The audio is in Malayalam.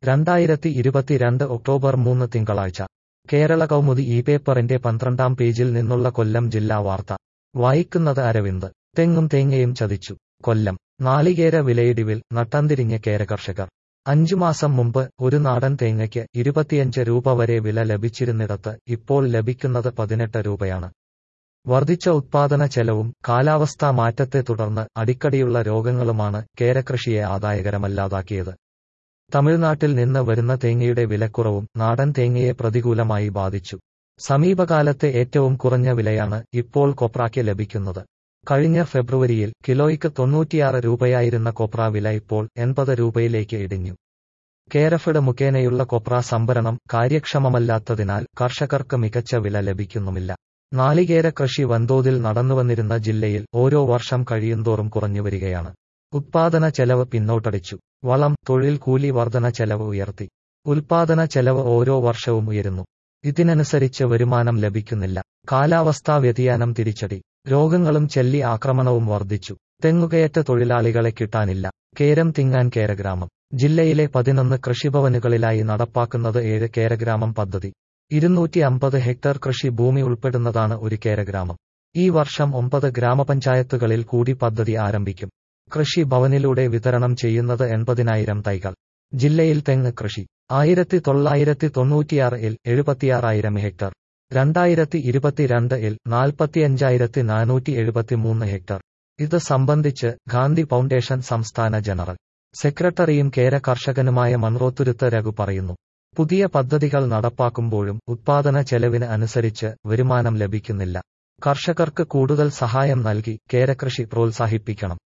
രണ്ടായിരത്തി ഇരുപത്തിരണ്ട് ഒക്ടോബർ മൂന്ന് തിങ്കളാഴ്ച കേരള കൗമുദി ഈ പേപ്പറിന്റെ പന്ത്രണ്ടാം പേജിൽ നിന്നുള്ള കൊല്ലം ജില്ലാ വാർത്ത വായിക്കുന്നത് അരവിന്ദ് തെങ്ങും തേങ്ങയും ചതിച്ചു കൊല്ലം നാളികേര വിലയിടിവിൽ നട്ടംതിരിഞ്ഞ കേരകർഷകർ അഞ്ചു മാസം മുമ്പ് ഒരു നാടൻ തേങ്ങയ്ക്ക് ഇരുപത്തിയഞ്ച് രൂപ വരെ വില ലഭിച്ചിരുന്നിടത്ത് ഇപ്പോൾ ലഭിക്കുന്നത് പതിനെട്ട് രൂപയാണ് വർദ്ധിച്ച ഉത്പാദന ചെലവും കാലാവസ്ഥാ മാറ്റത്തെ തുടർന്ന് അടിക്കടിയുള്ള രോഗങ്ങളുമാണ് കേരകൃഷിയെ ആദായകരമല്ലാതാക്കിയത് തമിഴ്നാട്ടിൽ നിന്ന് വരുന്ന തേങ്ങയുടെ വിലക്കുറവും നാടൻ തേങ്ങയെ പ്രതികൂലമായി ബാധിച്ചു സമീപകാലത്തെ ഏറ്റവും കുറഞ്ഞ വിലയാണ് ഇപ്പോൾ കൊപ്രായ്ക്ക് ലഭിക്കുന്നത് കഴിഞ്ഞ ഫെബ്രുവരിയിൽ കിലോയ്ക്ക് തൊണ്ണൂറ്റിയാറ് രൂപയായിരുന്ന കൊപ്ര വില ഇപ്പോൾ എൺപത് രൂപയിലേക്ക് ഇടിഞ്ഞു കേരഫിഡ് മുഖേനയുള്ള കൊപ്ര സംഭരണം കാര്യക്ഷമമല്ലാത്തതിനാൽ കർഷകർക്ക് മികച്ച വില ലഭിക്കുന്നുമില്ല നാളികേര കൃഷി വൻതോതിൽ നടന്നുവന്നിരുന്ന ജില്ലയിൽ ഓരോ വർഷം കഴിയുന്തോറും കുറഞ്ഞുവരികയാണ് ഉത്പാദന ചെലവ് പിന്നോട്ടടിച്ചു വളം തൊഴിൽ കൂലി വർധന ചെലവ് ഉയർത്തി ഉൽപാദന ചെലവ് ഓരോ വർഷവും ഉയരുന്നു ഇതിനനുസരിച്ച് വരുമാനം ലഭിക്കുന്നില്ല കാലാവസ്ഥാ വ്യതിയാനം തിരിച്ചടി രോഗങ്ങളും ചെല്ലി ആക്രമണവും വർദ്ധിച്ചു തെങ്ങുകയറ്റ തൊഴിലാളികളെ കിട്ടാനില്ല കേരം തിങ്ങാൻ കേരഗ്രാമം ജില്ലയിലെ പതിനൊന്ന് കൃഷിഭവനുകളിലായി നടപ്പാക്കുന്നത് ഏഴ് കേരഗ്രാമം പദ്ധതി ഇരുന്നൂറ്റി അമ്പത് ഹെക്ടർ കൃഷി ഭൂമി ഉൾപ്പെടുന്നതാണ് ഒരു കേരഗ്രാമം ഈ വർഷം ഒമ്പത് ഗ്രാമപഞ്ചായത്തുകളിൽ കൂടി പദ്ധതി ആരംഭിക്കും കൃഷി ഭവനിലൂടെ വിതരണം ചെയ്യുന്നത് എൺപതിനായിരം തൈകൾ ജില്ലയിൽ തെങ്ങ് കൃഷി ആയിരത്തി തൊള്ളായിരത്തി തൊണ്ണൂറ്റിയാറിൽ എഴുപത്തിയാറായിരം ഹെക്ടർ രണ്ടായിരത്തി ഇരുപത്തിരണ്ട് ഇൽ നാൽപ്പത്തിയഞ്ചായിരത്തി നാനൂറ്റി എഴുപത്തിമൂന്ന് ഹെക്ടർ ഇത് സംബന്ധിച്ച് ഗാന്ധി ഫൗണ്ടേഷൻ സംസ്ഥാന ജനറൽ സെക്രട്ടറിയും കേര കർഷകനുമായ മൺറോത്തുരുത്ത് രഘു പറയുന്നു പുതിയ പദ്ധതികൾ നടപ്പാക്കുമ്പോഴും ഉത്പാദന ചെലവിന് അനുസരിച്ച് വരുമാനം ലഭിക്കുന്നില്ല കർഷകർക്ക് കൂടുതൽ സഹായം നൽകി കേരകൃഷി പ്രോത്സാഹിപ്പിക്കണം